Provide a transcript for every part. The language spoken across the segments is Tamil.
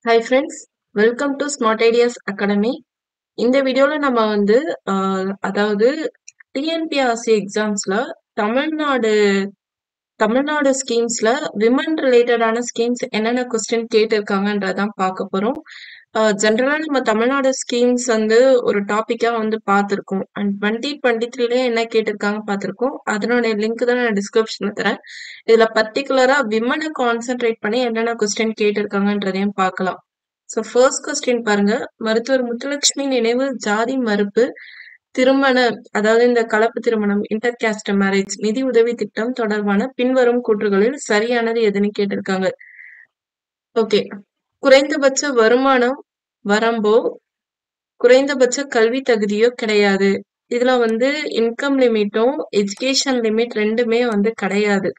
Hi friends welcome to smart ideas academy இந்த வீடியோல நம்ம வந்து ஆஹ், அதாவது டிஎன்பிஆர்சி எக்ஸாம்ஸ்ல தமிழ்நாடு தமிழ்நாடு ஸ்கீம்ஸ்ல விமன் ரிலேட்டடான ஸ்கீம்ஸ் என்னென்ன கொஸ்டின் கேட்டிருக்காங்கன்றதான் பார்க்க போறோம் ஜென்ரலா நம்ம தமிழ்நாடு ஸ்கீம்ஸ் வந்து ஒரு டாபிக்கா வந்து பார்த்துருக்கோம் அண்ட் டுவெண்ட்டி டுவெண்ட்டி த்ரீல என்ன கேட்டிருக்காங்க பார்த்துருக்கோம் அதனோட லிங்க் தான் நான் டிஸ்கிரிப்ஷன்ல தரேன் இதுல பர்டிகுலரா விமனை கான்சென்ட்ரேட் பண்ணி என்னென்ன கொஸ்டின் கேட்டிருக்காங்கன்றதையும் பார்க்கலாம் ஸோ ஃபர்ஸ்ட் கொஸ்டின் பாருங்க மருத்துவர் முத்துலட்சுமி நினைவு ஜாதி மறுப்பு திருமண அதாவது இந்த கலப்பு திருமணம் இன்டர் கேஸ்ட் மேரேஜ் நிதி உதவி திட்டம் தொடர்பான பின்வரும் கூற்றுகளில் சரியானது எதுன்னு கேட்டிருக்காங்க ஓகே குறைந்தபட்ச வருமானம் வரம்போ குறைந்தபட்ச கல்வி தகுதியோ கிடையாது இதுல வந்து இன்கம் லிமிட்டும் எஜுகேஷன் லிமிட் ரெண்டுமே வந்து கிடையாது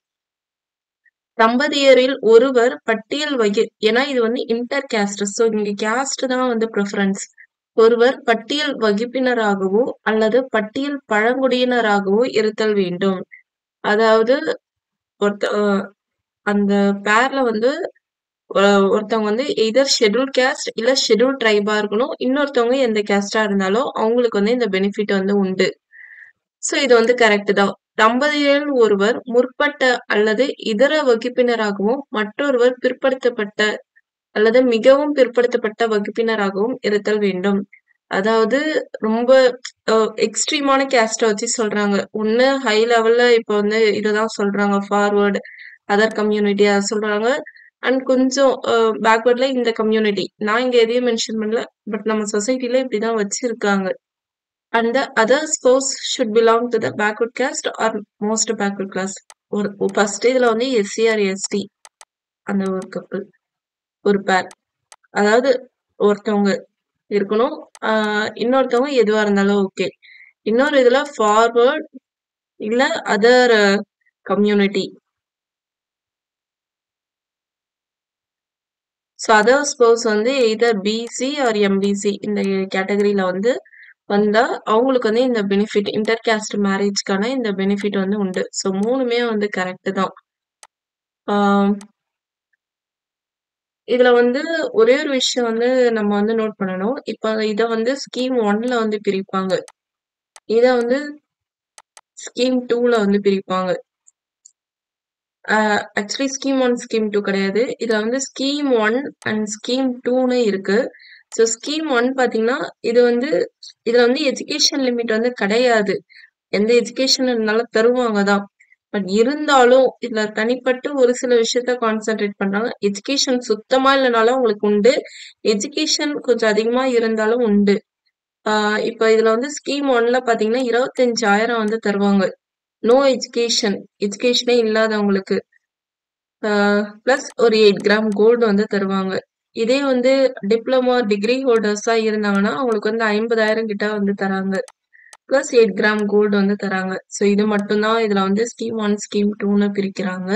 தம்பதியரில் ஒருவர் பட்டியல் வகி ஏன்னா இது வந்து இன்டர் கேஸ்ட் ஸோ இங்க கேஸ்ட் தான் வந்து ப்ரிஃபரன்ஸ் ஒருவர் பட்டியல் வகுப்பினராகவோ அல்லது பட்டியல் பழங்குடியினராகவோ இருத்தல் வேண்டும் அதாவது ஒருத்த அஹ் அந்த பேர்ல வந்து அஹ் ஒருத்தவங்க வந்து எதர் ஷெட்யூல் கேஸ்ட் இல்ல ஷெட்யூல் ட்ரைபா இருக்கணும் இன்னொருத்தவங்க எந்த கேஸ்டா இருந்தாலும் அவங்களுக்கு வந்து இந்த பெனிஃபிட் வந்து உண்டு சோ இது வந்து கரெக்ட் தான் தம்பதியரில் ஒருவர் முற்பட்ட அல்லது இதர வகுப்பினராகவும் மற்றொருவர் பிற்படுத்தப்பட்ட அல்லது மிகவும் பிற்படுத்தப்பட்ட வகுப்பினராகவும் இருத்தல் வேண்டும் அதாவது ரொம்ப எக்ஸ்ட்ரீமான கேஸ்ட வச்சு சொல்றாங்க ஒண்ணு ஹை லெவல்ல இப்ப வந்து இதுதான் சொல்றாங்க ஃபார்வர்டு அதர் கம்யூனிட்டி அதை சொல்றாங்க அண்ட் கொஞ்சம் பேக்வர்ட்ல இந்த கம்யூனிட்டி நான் இங்க எதையும் மென்ஷன் பண்ணல பட் நம்ம சொசைட்டில இப்படிதான் வச்சிருக்காங்க and the other spouse should belong to the backward caste or most backward class ஒரு ஃபர்ஸ்ட் இதுல வந்து எஸ்சி ஆர் எஸ்டி அந்த ஒரு கப்பல் ஒரு பேர் அதாவது ஒருத்தவங்க இருக்கணும் ஆஹ் இன்னொருத்தவங்க எதுவா இருந்தாலும் ஓகே இன்னொரு இதுல ஃபார்வர்ட் இல்ல other community so other spouse வந்து எதர் பிசி ஆர் எம்பிசி இந்த கேட்டகரியில வந்து வந்தா அவங்களுக்கு வந்து இந்த பெனிஃபிட் இன்டர் கேஸ்ட் மேரேஜ்க்கான இந்த பெனிஃபிட் வந்து உண்டு ஸோ மூணுமே வந்து கரெக்ட் தான் ஆஹ் இதுல வந்து ஒரே ஒரு விஷயம் வந்து நம்ம வந்து நோட் பண்ணணும் இப்ப இத வந்து ஸ்கீம் ஒன்ல வந்து பிரிப்பாங்க இத வந்து ஸ்கீம் டூல வந்து பிரிப்பாங்க actually scheme one scheme two கிடையாது இதுல வந்து ஸ்கீம் ஒன் அண்ட் ஸ்கீம் டூன்னு இருக்கு ஸோ ஸ்கீம் ஒன் பாத்தீங்கன்னா இது வந்து இதுல வந்து எஜுகேஷன் லிமிட் வந்து கிடையாது எந்த எஜுகேஷன் இருந்தாலும் தருவாங்க தான் பட் இருந்தாலும் இதுல தனிப்பட்டு ஒரு சில விஷயத்த கான்சென்ட்ரேட் பண்றாங்க எஜுகேஷன் சுத்தமா இல்லைனாலும் உங்களுக்கு உண்டு எஜுகேஷன் கொஞ்சம் அதிகமா இருந்தாலும் உண்டு ஆஹ் இப்ப இதுல வந்து ஸ்கீம் ஒன்ல பாத்தீங்கன்னா இருபத்தஞ்சாயிரம் வந்து தருவாங்க நோ எஜுகேஷன் எஜுகேஷனே இல்லாதவங்களுக்கு பிளஸ் ஒரு எயிட் கிராம் கோல்டு வந்து தருவாங்க இதே வந்து டிப்ளமோ டிகிரி ஹோல்டர்ஸா இருந்தாங்கன்னா அவங்களுக்கு வந்து ஐம்பதாயிரம் கிட்ட வந்து தராங்க பிளஸ் எயிட் கிராம் கோல்டு வந்து தராங்க ஸோ இது மட்டும்தான் இதுல வந்து ஸ்கீம் ஒன் ஸ்கீம் டூன்னு பிரிக்கிறாங்க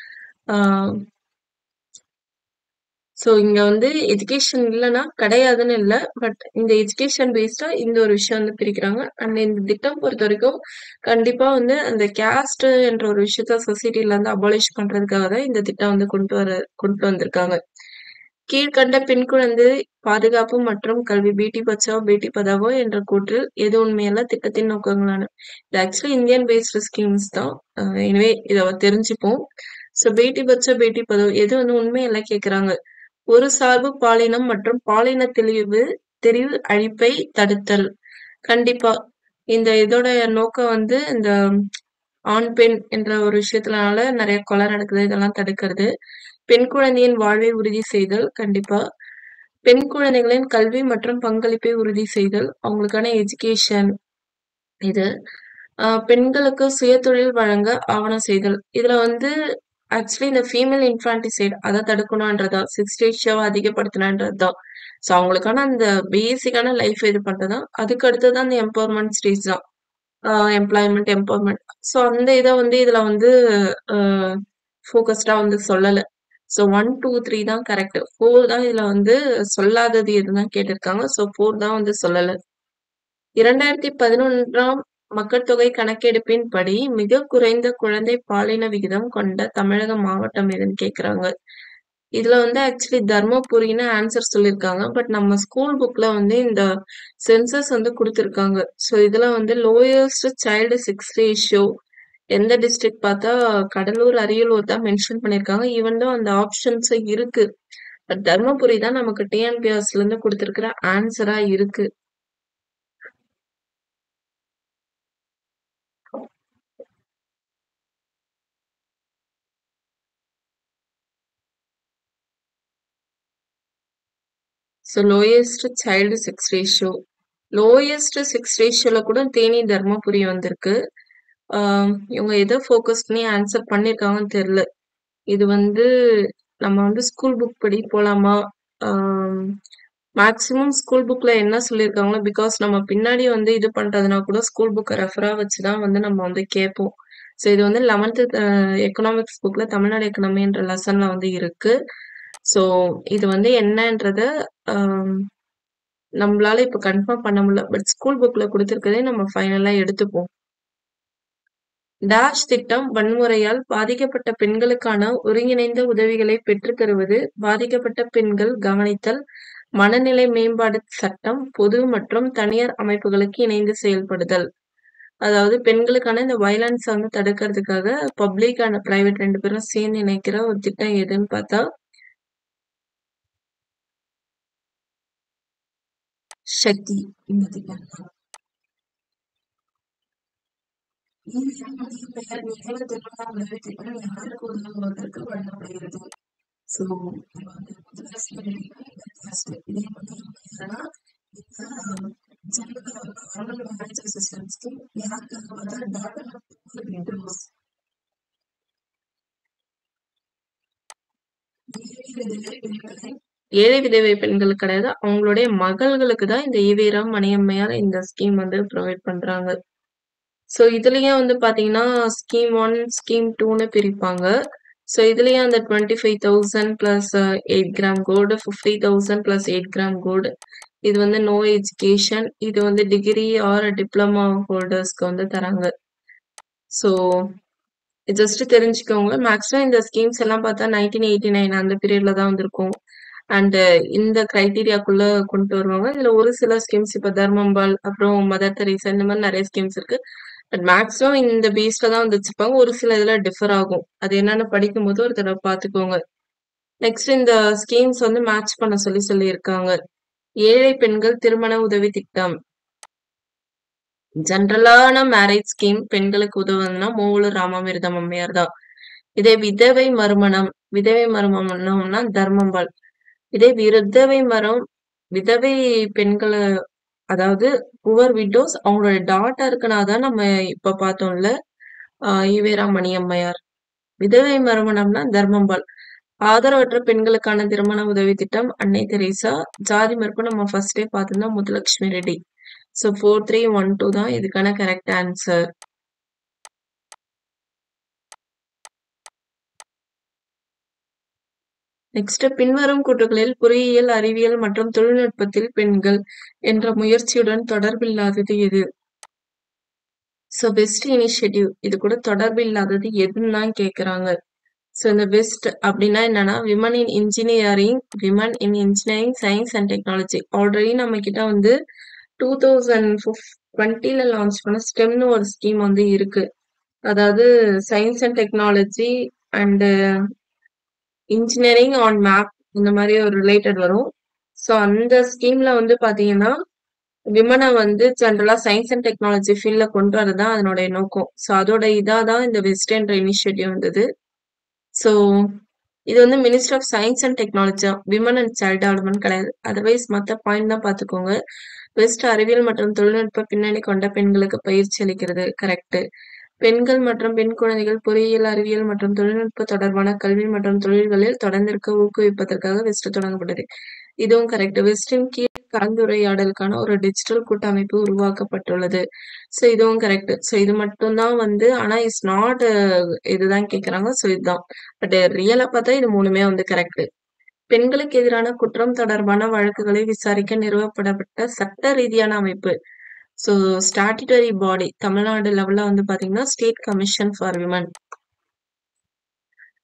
ஸோ இங்க வந்து எஜுகேஷன் இல்லைன்னா கிடையாதுன்னு இல்லை பட் இந்த எஜுகேஷன் பேஸ்டா இந்த ஒரு விஷயம் வந்து பிரிக்கிறாங்க அண்ட் இந்த திட்டம் பொறுத்த வரைக்கும் கண்டிப்பா வந்து அந்த கேஸ்ட் என்ற ஒரு விஷயத்த சொசைட்டில இருந்து அபாலிஷ் பண்றதுக்காக தான் இந்த திட்டம் வந்து கொண்டு வர கொண்டு வந்திருக்காங்க கீழ்கண்ட பெண் குழந்தை பாதுகாப்பு மற்றும் கல்வி பேட்டி பச்சாவோ பேட்டி பதாவோ என்ற கூற்றில் எது உண்மையல்ல திட்டத்தின் நோக்கங்களான இது ஆக்சுவலி இந்தியன் பேஸ்டு ஸ்கீம்ஸ் தான் எனவே இதை தெரிஞ்சுப்போம் ஸோ பேட்டி பச்சா பேட்டி பதாவோ எது வந்து உண்மையல்ல கேட்குறாங்க ஒரு சார்பு பாலினம் மற்றும் பாலின தெளிவு தெரிவு அழிப்பை தடுத்தல் கண்டிப்பா இந்த இதோட நோக்கம் வந்து இந்த ஆண் பெண் என்ற ஒரு விஷயத்தினால நிறைய கொலை நடக்குது இதெல்லாம் தடுக்கிறது பெண் குழந்தையின் வாழ்வை உறுதி செய்தல் கண்டிப்பா பெண் குழந்தைகளின் கல்வி மற்றும் பங்களிப்பை உறுதி செய்தல் அவங்களுக்கான எஜுகேஷன் இது ஆஹ் பெண்களுக்கு சுயதொழில் வழங்க ஆவணம் செய்தல் இதுல வந்து ஆக்சுவலி இந்த ஃபீமேல் இன்ஃபான்டிசைட் அதை தடுக்கணும்ன்றதா சிக்ஸ் ரேஷியோவை அதிகப்படுத்தணுன்றது தான் ஸோ அவங்களுக்கான அந்த பேசிக்கான லைஃப் இது பண்றதுதான் அதுக்கு அடுத்தது அந்த எம்பவர்மெண்ட் ஸ்டேஜ் தான் எம்ப்ளாய்மெண்ட் எம்பவர்மெண்ட் ஸோ அந்த இதை வந்து இதுல வந்து ஃபோக்கஸ்டா வந்து சொல்லலை ஸோ ஒன் டூ த்ரீ தான் கரெக்ட் ஃபோர் தான் இதுல வந்து சொல்லாதது எதுதான் கேட்டிருக்காங்க ஸோ ஃபோர் தான் வந்து சொல்லலை இரண்டாயிரத்தி பதினொன்றாம் மக்கள் தொகை கணக்கெடுப்பின்படி மிக குறைந்த குழந்தை பாலின விகிதம் கொண்ட தமிழக மாவட்டம் எதுன்னு கேக்குறாங்க இதுல வந்து ஆக்சுவலி தர்மபுரின்னு ஆன்சர் சொல்லியிருக்காங்க. பட் நம்ம ஸ்கூல் புக்ல வந்து இந்த சென்சஸ் வந்து குடுத்துருக்காங்க. ஸோ இதுல வந்து லோயஸ்ட் சைல்டு செக்ஸ் ரேஷியோ எந்த டிஸ்ட்ரிக்ட் பார்த்தா கடலூர், அரியலூர் தான் மென்ஷன் பண்ணியிருக்காங்க. ஈவன் தோ அந்த ஆப்ஷன்ஸ் இருக்கு. பட் தர்மபுரி தான் நமக்கு டிஎன்பிஎஸ்லருந்து குடுத்திருக்கிற ஆன்சரா இருக்கு. So lowest child sex ratio. Lowest sex ரேஷியோல கூட தேனி, தர்மபுரி வந்திருக்கு. ஆ இவங்க எத ஃபோக்கஸ் பண்ணி ஆன்சர் பண்ணியிருக்காங்கன்னு தெரியல. இது வந்து நம்ம வந்து ஸ்கூல் புக் படி போலாமா? ஆ மேக்ஸிமம் ஸ்கூல் புக்ல என்ன சொல்லியிருக்காங்களோ பிகாஸ் நம்ம பின்னாடி வந்து இது பண்றதுனா கூட ஸ்கூல் புக்க ரெஃபரா வச்சு தான் வந்து நம்ம வந்து கேட்போம். ஸோ இது வந்து 11த் அ எக்கனாமிக்ஸ் புக்ல தமிழ்நாடு எக்கனாமின்ற லெசன்ல வந்து இருக்கு. ஸோ இது வந்து என்னன்றத ஆ நம்மளால இப்ப கன்ஃபார்ம் பண்ண முடியல. பட் ஸ்கூல் புக்ல குடுத்திருக்கதே நம்ம ஃபைனலா எடுத்துப்போம். டாஷ் திட்டம் வன்முறையால் பாதிக்கப்பட்ட பெண்களுக்கான ஒருங்கிணைந்த உதவிகளை பெற்றுத் தருவது, பாதிக்கப்பட்ட பெண்கள் கவனித்தல், மனநிலை மேம்பாடு சட்டம், பொது மற்றும் தனியார் அமைப்புகளுக்கு இணைந்து செயல்படுதல். அதாவது பெண்களுக்கான இந்த வயலன்ஸ வந்து தடுக்கிறதுக்காக பப்ளிக் அண்ட் பிரைவேட் 2 பேரும் சேர்ந்து இணைக்கிற ஒரு திட்டம் எதுன்னு பார்த்தா சக்தி இந்த திட்டம் தான். ஈவிஎம் மற்றும் பெயர் நிகழ்வு திருமண உதவி திட்டம் யாருக்கு உதவுவதற்கு வழங்கப்படுகிறது? ஸோ இது வந்து முதலமைச்சர் இந்த ட்ரஸ்ட் இதே வந்து என்னன்னா இந்த ஜெனரல் கவர்மெண்ட் மேரேஜ் அசிஸ்டன்ஸ்க்கு யாருக்காக பார்த்தா டாட்டர் ஆஃப் விடோஸ் ஏழை விதவை பெண்கள் கிடையாது. அவங்களுடைய மகள்களுக்கு தான் இந்த ஈவேரா மணியம்மையார் இந்த ஸ்கீம் வந்து ப்ரொவைட் பண்றாங்க. ஸோ இதுலயும் வந்து பார்த்தீங்கன்னா, ஸ்கீம் 1, ஸ்கீம் 2ன்னு பிரிப்பாங்க. ஸோ இதுலயும் அந்த 25,000 plus 8 gram gold, 50,000 plus 8 gram gold. இது வந்து நோ எஜுகேஷன். இது வந்து டிகிரி ஆர் டிப்ளமோ ஹோல்டர்ஸ்க்கு வந்து தராங்க. ஸோ ஜஸ்ட் தெரிஞ்சுக்கோங்க. மேக்ஸிமம் இந்த ஸ்கீம்ஸ் எல்லாம் பார்த்தா 1989 அந்த பீரியட்ல தான் வந்திருக்கும். அண்ட் இந்த கிரைட்டீரியாக்குள்ள கொண்டு வருவாங்க. இதுல ஒரு சில ஸ்கீம்ஸ் இப்ப தர்மம்பால், அப்புறம் மதர் தெரேசா இந்த மாரி நெறைய ஸ்கீம்ஸ் இருக்கு. பட் மேக்ஸிமம் இந்த பேஸ்ல தான் வந்து வச்சிருப்பாங்க. ஒரு சில இதுல டிஃபர் ஆகும். அது என்னன்னு படிக்கும்போது ஒரு தடவ பார்த்துக்கோங்க. நெக்ஸ்ட் இந்த ஸ்கீம்ஸ் வந்து மேட்ச் பண்ண சொல்லி சொல்லியிருக்காங்க. ஏழை பெண்கள் திருமண உதவி திட்டம். ஜெனரலான மேரேஜ் ஸ்கீம் பெண்களுக்கு உதவுதுன்னா மூவலூர் ராமாமிர்தம் அம்மையார் தான். இதே விதவை மறுமணம், விதவை மறுமணம்னா தர்மம்பால். இதே விதவை மரம் விதவை பெண்கள அதாவது புவர் விடோஸ் அவங்களோட டாட்டருக்குனா தான் நம்ம இப்ப பார்த்தோம்ல, அ ஈவேரா மணியம்மையார். விதவை மறுமணம்னா தர்மம்பால். ஆதரவற்ற பெண்களுக்கான திருமண உதவி திட்டம் அன்னை தெரேசா. ஜாதி மறுப்பு நம்ம ஃபர்ஸ்ட்டே பார்த்தோம்னா முத்துலட்சுமி ரெட்டி. ஸோ 4312 தான் இதுக்கான கரெக்ட் ஆன்சர். நெக்ஸ்ட் பின்வரும் கூற்றுகளில் பொறியியல், அறிவியல் மற்றும் தொழில்நுட்பத்தில் பெண்கள் என்ற முயற்சியுடன் தொடர்பில்லாதது எது? ஸோ பெஸ்ட் இனிஷியேட்டிவ் இது கூட தொடர்பில்லாதது எதுன்னு தான் கேட்கறாங்க. ஸோ இந்த பெஸ்ட் அப்டின்னா என்னன்னா, women in engineering, women in engineering, science and technology. Already நம்ம கிட்ட வந்து 2020ல லான்ச் பண்ண ஸ்டெம்னு ஒரு ஸ்கீம் வந்து இருக்கு. அதாவது science and technology and engineering on map இந்த மாரி ஒரு ரிலேட்டட் வரும். ஸோ அந்த ஸ்கீம்ல வந்து பார்த்தீங்கன்னா, விமன வந்து ஜெனரலா சயன்ஸ் அண்ட் டெக்னாலஜி ஃபீல்ட்ல கொண்டு வரது தான் அதனுடைய நோக்கம். ஸோ அதோட இதா தான் இந்த பெஸ்ட் என்ற இனிஷியேட்டிவ் வந்தது. ஸோ இது வந்து minister of science and technology தான். விமன் அண்ட் சைல்ட் டெவலப்மென்ட் கிடையாது. அதர்வைஸ் மத்த பாயிண்ட் தான் பார்த்துக்கோங்க. பெஸ்ட் அறிவியல் மற்றும் தொழில்நுட்ப பின்னணி கொண்ட பெண்களுக்கு பயிற்சி அளிக்கிறது கரெக்ட். பெண்கள் மற்றும் பெண் குழந்தைகள் பொறியியல், அறிவியல் மற்றும் தொழில்நுட்ப தொடர்பான கல்வி மற்றும் தொழில்களில் தொடர்ந்திருக்க ஊக்குவிப்பதற்காக வெஸ்ட் தொடங்கப்பட்டது. இதுவும் கரெக்ட். வெஸ்டின் கீழ் கலந்துரையாடலுக்கான ஒரு டிஜிட்டல் கூட்டமைப்பு உருவாக்கப்பட்டுள்ளது. ஸோ இதுவும் கரெக்ட். ஸோ இது மட்டும் தான் வந்து ஆனா இட்ஸ் நாட் இதுதான் கேட்கறாங்க. ஸோ இதுதான். பட் ரியலா பார்த்தா இது 3மே வந்து கரெக்ட். பெண்களுக்கு எதிரான குற்றம் தொடர்பான வழக்குகளை விசாரிக்க நிறுவப்படப்பட்ட சட்ட ரீதியான அமைப்பு. ஸோ ஸ்டாட்யூட்டரி பாடி தமிழ்நாடு லெவல்ல வந்து பார்த்தீங்கன்னா, ஸ்டேட் கமிஷன் ஃபார் விமன்.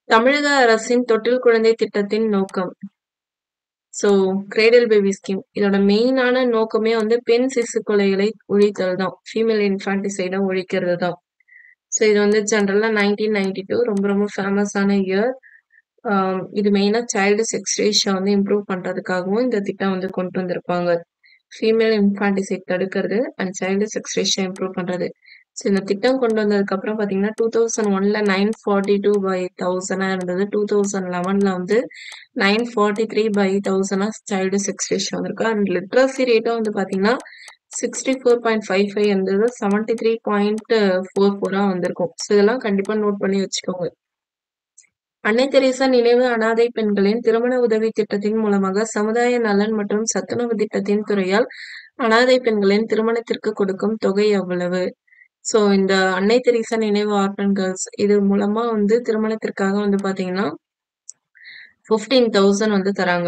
தமிழக அரசின் தொட்டில் குழந்தை திட்டத்தின் நோக்கம் ஸோ கிரேடல் பேபி ஸ்கீம் இதோட மெயினான நோக்கமே வந்து பெண் சிசு கொலைகளை ஒழித்தல் தான் ஃபீமேல் இன்ஃபான்டிசைடை ஒழிக்கிறது தான் ஸோ இது வந்து ஜென்ரலாக நைன்டீன் நைன்டி டூ ரொம்ப ரொம்ப ஃபேமஸான இயர் இது மெயினாக சைல்டு செக்ஸ் ரேஷியோ வந்து இம்ப்ரூவ் பண்ணுறதுக்காகவும் இந்த திட்டம் வந்து கொண்டு வந்திருப்பாங்க ஃபீமேல் இன்ஃபான்டிசைட் தடுக்கிறது and child sex ratio improve பண்ணுறது ஸோ இந்த திட்டம் கொண்டு வந்ததுக்கப்புறம் பார்த்தீங்கன்னா டூ தௌசண்ட் ஒன்ல நைன் ஃபார்ட்டி டூ பை தௌசண்டாக இருந்தது டூ தௌசண்ட் லெவனில் வந்து நைன் ஃபார்ட்டி த்ரீ பை தௌசண்டாக சைல்டு செக்ஸ் ரேஷியோ வந்திருக்கு அண்ட் லிட்ரஸி ரேட்டும் வந்து பார்த்தீங்கன்னா sixty four point five five இருந்தது செவன்டி த்ரீ பாயிண்ட் ஃபோர் ஃபோராக வந்திருக்கும் ஸோ இதெல்லாம் கண்டிப்பாக நோட் பண்ணி வச்சுக்கோங்க அன்னை தெரேசா நினைவு அனாதை பெண்களின் திருமண உதவி திட்டத்தின் மூலமாக சமுதாய நலன் மற்றும் சத்துணவு திட்டத்தின் துறையால் அனாதை பெண்களின் திருமணத்திற்கு கொடுக்கும் தொகை எவ்வளவு ஸோ இந்த அன்னை தெரேசா நினைவு ஆர்பன் கேர்ள்ஸ் இது மூலமா வந்து திருமணத்திற்காக வந்து பாத்தீங்கன்னா ஃபிஃப்டீன் தௌசண்ட் வந்து தராங்க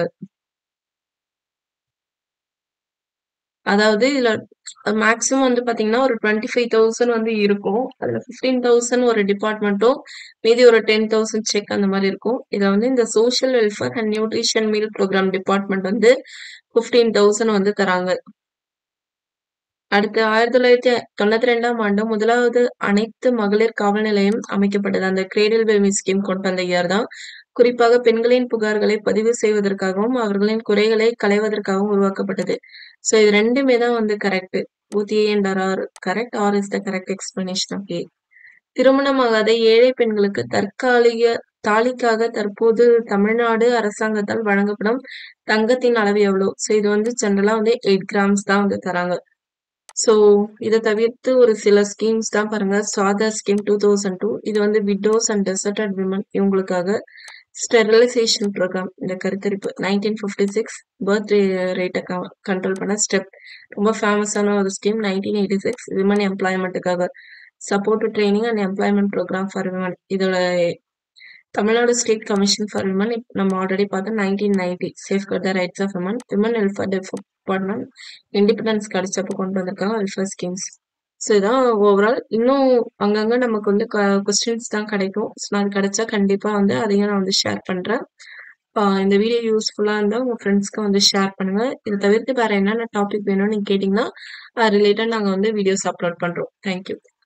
அதாவது இதுல மேக்ஸிமம் வந்து பாத்தீங்கன்னா ஒரு டுவெண்ட்டி ஃபைவ் தௌசண்ட் வந்து இருக்கும் அதுல ஃபிஃப்டீன் தௌசண்ட் ஒரு டிபார்ட்மெண்ட்டும் மீதி ஒரு டென் தௌசண்ட் செக் அந்த மாதிரி இருக்கும் இதை வந்து இந்த social welfare and nutrition meal programme department வந்து ஃபிஃப்டீன் தௌசண்ட் வந்து தராங்க அடுத்து ஆயிரத்தி தொள்ளாயிரத்தி தொண்ணூத்தி ரெண்டாம் ஆண்டு முதலாவது அனைத்து மகளிர் காவல் நிலையம் அமைக்கப்பட்டது அந்த கிரேடில் பேபி ஸ்கீம் கொண்டு வந்த இயர் தான் குறிப்பாக பெண்களின் புகார்களை பதிவு செய்வதற்காகவும் அவர்களின் குறைகளை களைவதற்காகவும் உருவாக்கப்பட்டது ஸோ இது ரெண்டுமே தான் வந்து correct both A and R are correct or is the correct explanation of A. திருமணமாகாத ஏழை பெண்களுக்கு தற்காலிக தாலிக்காக தற்போது தமிழ்நாடு அரசாங்கத்தால் வழங்கப்படும் தங்கத்தின் அளவு எவ்வளோ ஸோ இது வந்து ஜென்ரலா வந்து எயிட் கிராம்ஸ் தான் வந்து தராங்க ஸோ இதை தவிர்த்து ஒரு சில ஸ்கீம்ஸ் தான் பாருங்க சாதா ஸ்கீம் டூ தௌசண்ட் டூ இது வந்து விடோஸ் அண்ட் டெசர்டட் விமன் இவங்களுக்காக ஸ்டெரிலைசேஷன் ப்ரோக்ராம் இந்த கருத்தரிப்பு நைன்டீன் ஃபிஃப்டி சிக்ஸ் பர்த் ரேட்டை கண்ட்ரோல் பண்ண ஸ்டெப் ரொம்ப ஃபேமஸான ஒரு scheme nineteen eighty six women எம்ப்ளாய்மெண்ட்டுக்காக support training and employment programme for women இதோட Tamil Nadu state commission for women நம்ம ஆல்ரெடி பார்த்தோம் nineteen ninety safeguard the rights of women women welfare department independence கிடைச்சப்போ கொண்டு வந்திருக்காங்க வெல்ஃபேர் ஸ்கீம்ஸ் ஸோ இதான் ஓவரால் இன்னும் அங்கங்க நமக்கு வந்து கொஸ்டின்ஸ் தான் கிடைக்கும் ஸோ அது கிடைச்சா கண்டிப்பா வந்து அதையும் நான் வந்து ஷேர் பண்றேன் ஆஹ் இந்த வீடியோ யூஸ்ஃபுல்லா இருந்தா உங்க ஃப்ரெண்ட்ஸ்க்கு வந்து ஷேர் பண்ணுங்க இதை தவிர்த்து வேற என்னென்ன டாபிக் வேணும்னு நீங்க கேட்டீங்கன்னா ரிலேட்டட் நாங்க வந்து வீடியோஸ் அப்லோட் பண்றோம் தேங்க்யூ